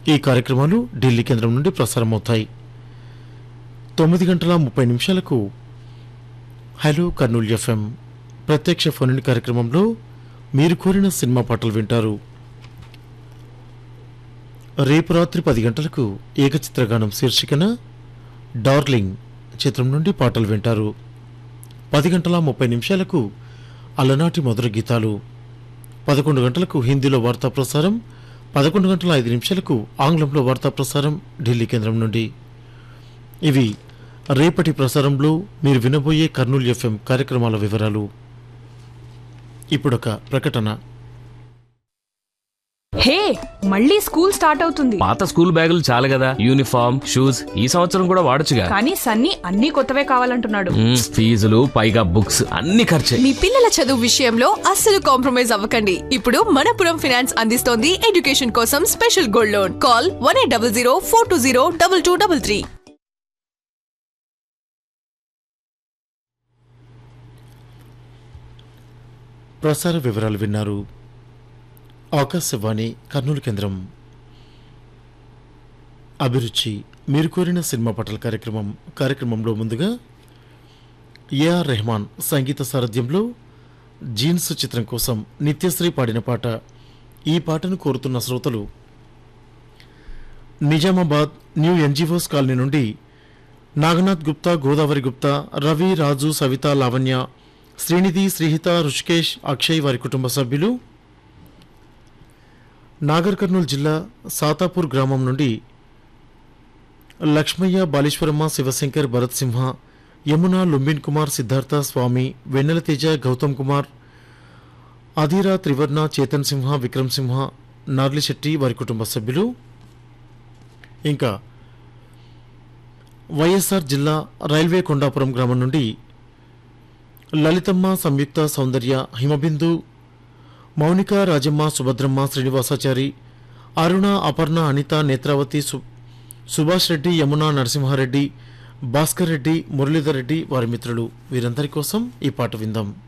ఈ కార్యక్రమాలు ఢిల్లీ కేంద్రం నుండి ప్రసారమవుతాయి తొమ్మిది గంటల ముప్పై నిమిషాలకు హలో కర్నూలు ఎఫ్ఎం ప్రత్యక్ష ఫోన్ కార్యక్రమంలో మీరు కోరిన సినిమా పాటలు వింటారు రేపు రాత్రి పది గంటలకు ఏకచిత్రగానం శీర్షికన డార్లింగ్ చిత్రం నుండి పాటలు వింటారు పది గంటల ముప్పై నిమిషాలకు అలనాటి మధుర గీతాలు పదకొండు గంటలకు హిందీలో వార్తా ప్రసారం పదకొండు గంటల ఐదు నిమిషాలకు ఆంగ్లంలో వార్తా ప్రసారం ఢిల్లీ కేంద్రం నుండి ఇవి రేపటి ప్రసారంలో మీరు వినబోయే కర్నూలు ఎఫ్ఎం కార్యక్రమాల వివరాలు ఇప్పుడొక ప్రకటన హే మళ్ళీ స్కూల్ స్టార్ట్ అవుతుంది పాత స్కూల్ బ్యాగులు చాలు కదా యూనిఫామ్ షూస్ ఈ సంవత్సరం కూడా వాడొచ్చుగా కానీ సన్నీ అన్ని కొత్తవే కావాలంటున్నాడు మ్మ్, ఫీజులు పైగా బుక్స్ అన్ని ఖర్చే మీ పిల్లల చదువు విషయంలో అస్సలు కాంప్రమైజ్ అవ్వకండి ఇప్పుడు మనపురం ఫినాన్స్ అందిస్తోంది ఎడ్యుకేషన్ కోసం special gold loan call one eight double zero four two zero double two double three ప్రసార వివరాలు విన్నారు ఆకాశవాణి కర్నూలు కేంద్రం అభిరుచి మీరు కోరిన సినిమా పటల కార్యక్రమం కార్యక్రమంలో ముందుగా ఏఆర్ రెహమాన్ సంగీత సారథ్యంలో జీన్స్ చిత్రం కోసం నిత్యశ్రీ పాడిన పాట ఈ పాటను కోరుతున్న శ్రోతలు నిజామాబాద్ న్యూ ఎన్జిఓస్ కాలనీ నుండి నాగనాథ్ గుప్తా గోదావరి గుప్తా రవి రాజు సవిత లావణ్య శ్రీనిధి శ్రీహిత రుషికేష్ అక్షయ్ వారి కుటుంబ సభ్యులు నాగర్ కర్నూలు జిల్లా సాతాపూర్ గ్రామం నుండి లక్ష్మయ్య బాలీశ్వరమ్మ శివశంకర్ భరత్ సింహ యమున లుంబిన్ కుమార్ సిద్ధార్థ స్వామి వెన్నెల తేజ గౌతమ్ కుమార్ అధీరా త్రివర్ణ చేతన్ సింహ విక్రమ్ సింహ నార్లిశెట్టి వారి కుటుంబ సభ్యులు ఇంకా వైఎస్ఆర్ జిల్లా రైల్వే కొండాపురం గ్రామం నుండి లలితమ్మ సంయుక్త సౌందర్య హిమబిందు మౌనిక రాజమ్మ సుభద్రమ్మ శ్రీనివాసాచారి అరుణ అపర్ణ అనిత నేత్రావతి సు సుభాష్ రెడ్డి యమున నరసింహారెడ్డి భాస్కర్ రెడ్డి మురళీధర్ రెడ్డి వారి మిత్రులు వీరందరి కోసం ఈ పాట విందాం